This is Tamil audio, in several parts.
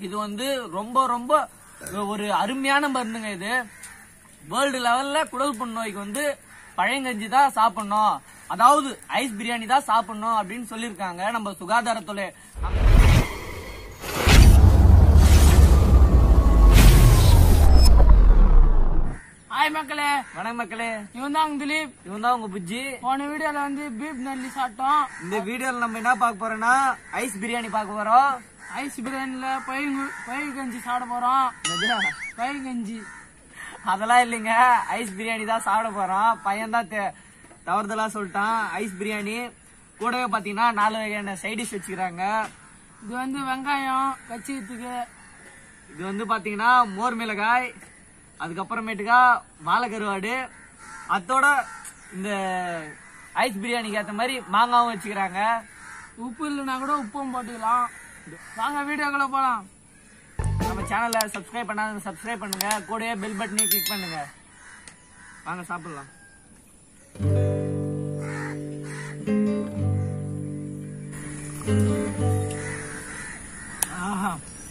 இது வந்து ரொம்ப ரொம்ப ஒரு அருமையான மருந்துங்க இது வேர்ல்டு லெவல்ல குடல் புண் நோய்க்கு வந்து பழையங்கஞ்சி தான் சாப்பிடணும் அதாவது ஐஸ் பிரியாணி தான் சாப்பிடணும் அப்படின்னு சொல்லியிருக்காங்க நம்ம சுகாதாரத்துறை ஹாய் மக்களே வணக்கம் மக்களே இவன் தான் திலீப் இவன் தான் உங்க புஜ்ஜி போன வீடியோல வந்து பீப் நல்லி சாப்பிட்டோம் இந்த வீடியோல நம்ம என்ன பார்க்க போறோம்னா ஐஸ் பிரியாணி பார்க்க போறோம் ஐஸ் பிரியாணில பயிர் பயிர் கஞ்சி சாப்பிட போறோம் பயிர் கஞ்சி அதெல்லாம் இல்லைங்க ஐஸ் பிரியாணி தான் சாப்பிட போறோம் பையன் தான் தெ- தவறுதலா சொல்லிட்டான் ஐஸ் பிரியாணி கூடவே பாத்தீங்கன்னா நாலு வகையான சைட் டிஷ் வச்சுக்கிறாங்க இது வந்து வெங்காயம் கச்சிக்கிறதுக்கு இது வந்து பாத்தீங்கன்னா மோர் மிளகாய் அதுக்கப்புறமேட்டுக்கா வாழை கருவாடு அதோட இந்த ஐஸ் பிரியாணிக்கு ஏத்த மாதிரி மாங்காவும் வச்சுக்கிறாங்க உப்பு இல்லைன்னா கூட உப்பும் போட்டுக்கலாம் வாங்க வீடியோக்குள்ள போலாம் நம்ம சேனலை சப்ஸ்கிரைப் பண்ணாத சப்ஸ்கிரைப் பண்ணுங்க கூடவே பெல் பட்டனையும் கிளிக் பண்ணுங்க வாங்க சாப்பிடலாம் ஆஹா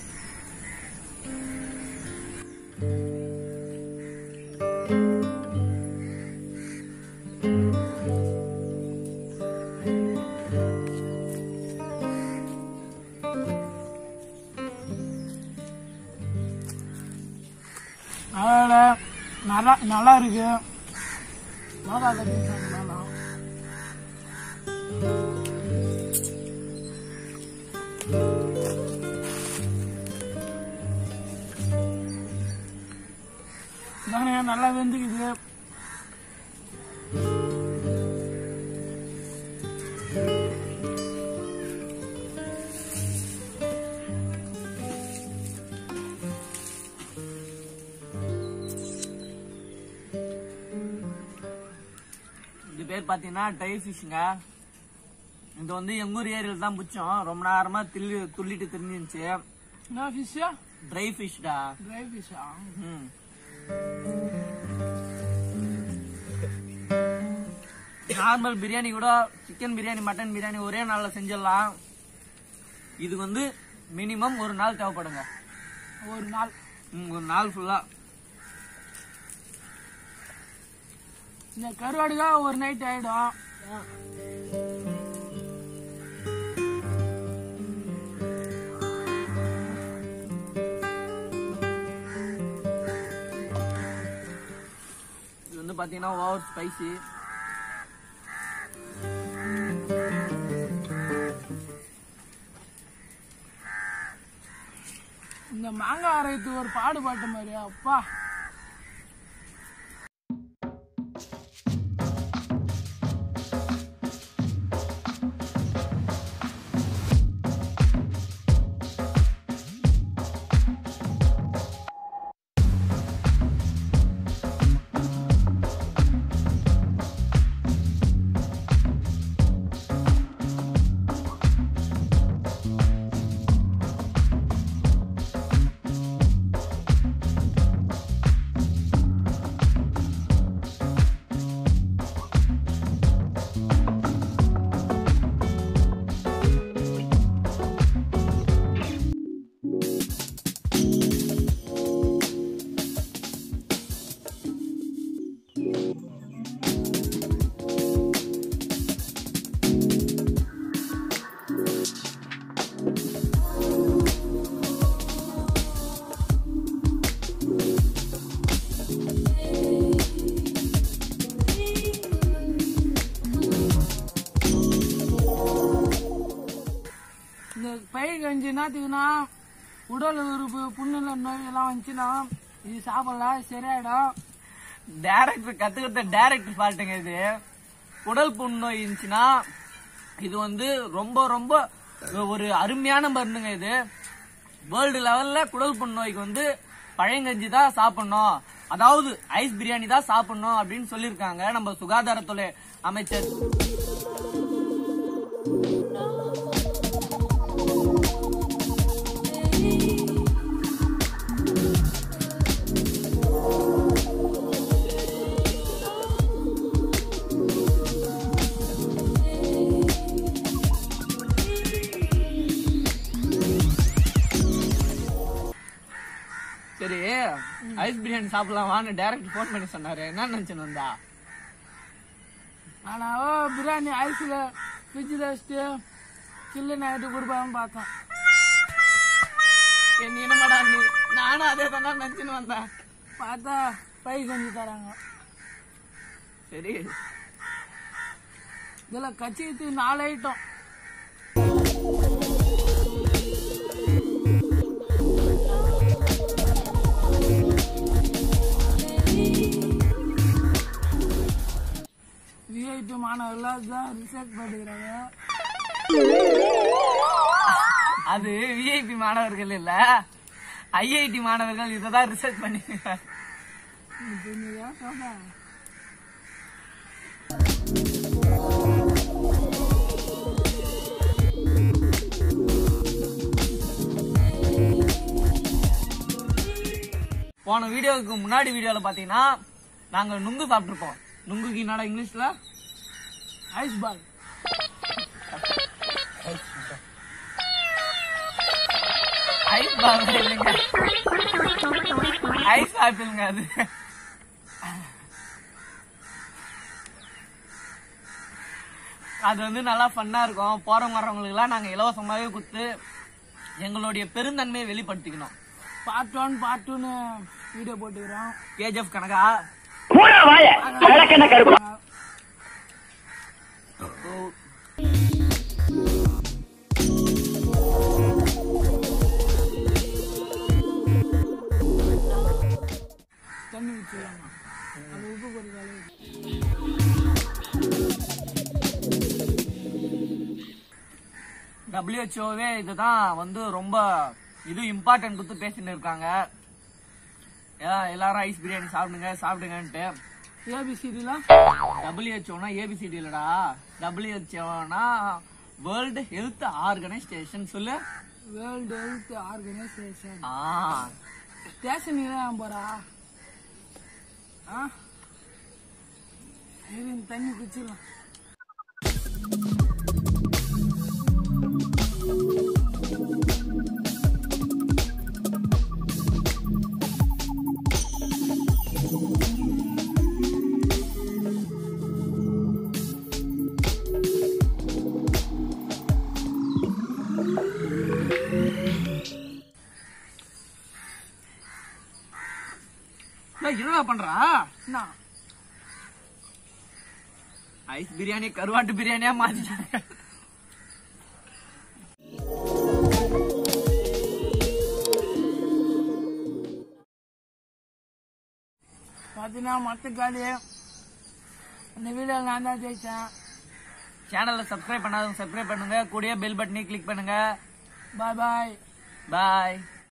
அதோட நல்லா நல்லா இருக்கு மிளகா கட்டி சாப்பிடலாம் தானே நல்லா வெந்துக்குது இது பேர் பாத்தீங்கன்னா ட்ரை ஃபிஷ்ங்க இது வந்து எங்க ஊர் ஏரியில் தான் பிடிச்சோம் ரொம்ப நேரமா துள்ளி துள்ளிட்டு தெரிஞ்சிருந்துச்சு என்ன ஃபிஷ்ஷா ட்ரை ஃபிஷ்டா ட்ரை ஃபிஷ்ஷா ம் நார்மல் பிரியாணி கூட சிக்கன் பிரியாணி மட்டன் பிரியாணி ஒரே நாள்ல செஞ்சிடலாம் இது வந்து மினிமம் ஒரு நாள் தேவைப்படுங்க ஒரு நாள் ம், ஒரு நாள் ஃபுல்லா இந்த கருவாடுக்காக ஒரு நைட் ஆயிடும் இது வந்து பாத்தீங்கன்னா ஓவர் ஸ்பைசி இந்த மாங்காய் அரைத்து ஒரு பாடுபாட்டு மாதிரி அப்பா இந்த பயிர் கஞ்சி என்னத்துக்குன்னா உடல் உறுப்பு புண்ணுல நோய் எல்லாம் வந்துச்சுன்னா இது சாப்பிடலாம் சரியாயிடும் டேரக்டர் கத்துக்கிட்ட டேரக்டர் ஃபால்ட்டுங்க இது குடல் புண்ணோய் இருந்துச்சுன்னா இது வந்து ரொம்ப ரொம்ப ஒரு அருமையான மருந்துங்க இது வேர்ல்டு லெவல்ல குடல் புண் நோய்க்கு வந்து பழையங்கஞ்சி தான் சாப்பிடணும் அதாவது ஐஸ் பிரியாணி தான் சாப்பிடணும் அப்படின்னு சொல்லியிருக்காங்க நம்ம சுகாதாரத்துறை அமைச்சர் சரி ஐஸ் பிரியாணி சாப்பிடலாம் வான்னு டைரக்ட் ஃபோன் பண்ணி சொன்னாரு என்ன நினைச்சுன்னு வந்தா ஆனா ஓ பிரியாணி ஐஸ்ல ஃப்ரிட்ஜில் வச்சுட்டு சில்லுன்னு ஆகிட்டு கொடுப்பான்னு பார்த்தேன் சரி, நீ என்னமாடா நீ நானும் அதே தானே நினைச்சுன்னு வந்தேன் பார்த்தா பை செஞ்சு தராங்க சரி இதில் கச்சிக்கு நாலு ஐட்டம் விஐடி மாணவர்கள் தான் ரிசர்ச் பண்ணிக்கிறாங்க அது விஐபி மாணவர்கள் இல்ல ஐஐடி மாணவர்கள் இதை தான் ரிசர்ச் பண்ணிருக்காங்க புரியுதா சொல்றேன் போன வீடியோவுக்கு முன்னாடி வீடியோல பாத்தீங்கன்னா நாங்க நுங்கு சாப்பிட்டுருப்போம் நுங்குக்கு என்னடா இங்கிலீஷ்ல ஐஸ் பால் ஐஸ் பால் இல்லைங்க ஐஸ் ஆப்பிளுங்க அது அது வந்து நல்லா ஃபன்னா இருக்கும் போறவங்க வர்றவங்களுக்கு எல்லாம் நாங்க இலவசமாவே கொடுத்து எங்களுடைய பெருந்தன்மையை வெளிப்படுத்திக்கணும் பார்ட் ஒன் பார்ட் டூன்னு வீடியோ போட்டுக்கிறோம் கேஜிஎஃப் கணக்கா மூடா வாய விளக்கெண்ண கருப்பு ஓ, தண்ணி ஊற்றிடலாம் அது உப்பு பொறுத்த டபிள்யூஹெச்ஓவே இதுதான் வந்து ரொம்ப இது இம்பார்ட்டன்ட் கொடுத்து பேசின்னு இருக்காங்க ஏன் எல்லாரும் ஐஸ் பிரியாணி சாப்பிடுங்க சாப்பிடுங்கன்ட்டு ஏபிசிடிலாம் டபிள்யூஹெச்ஓனா ஏபிசிடி இல்லடா டபிள்யூஹெச்ஓனா வேர்ல்டு ஹெல்த் ஆர்கனைசேஷன் சொல்லு வேர்ல்டு ஹெல்த் ஆர்கனைசேஷன் ஆ ஸ்டேஷன் தான் போறா ஆ இது இந்த தண்ணி குச்சிடலாம் டேய், என்னடா பண்றா என்ன ஐஸ் பிரியாணி கருவாட்டு பிரியாணியா மாத்திட்டாங்க பார்த்தீங்கன்னா மற்ற காலி இந்த வீடியோவில் நான் தான் ஜெயிச்சேன் சேனலை சப்ஸ்கிரைப் பண்ணாதவங்க சப்ஸ்கிரைப் பண்ணுங்க கூடயே பெல் பட்டனையும் கிளிக் பண்ணுங்க பாய் பாய் பாய்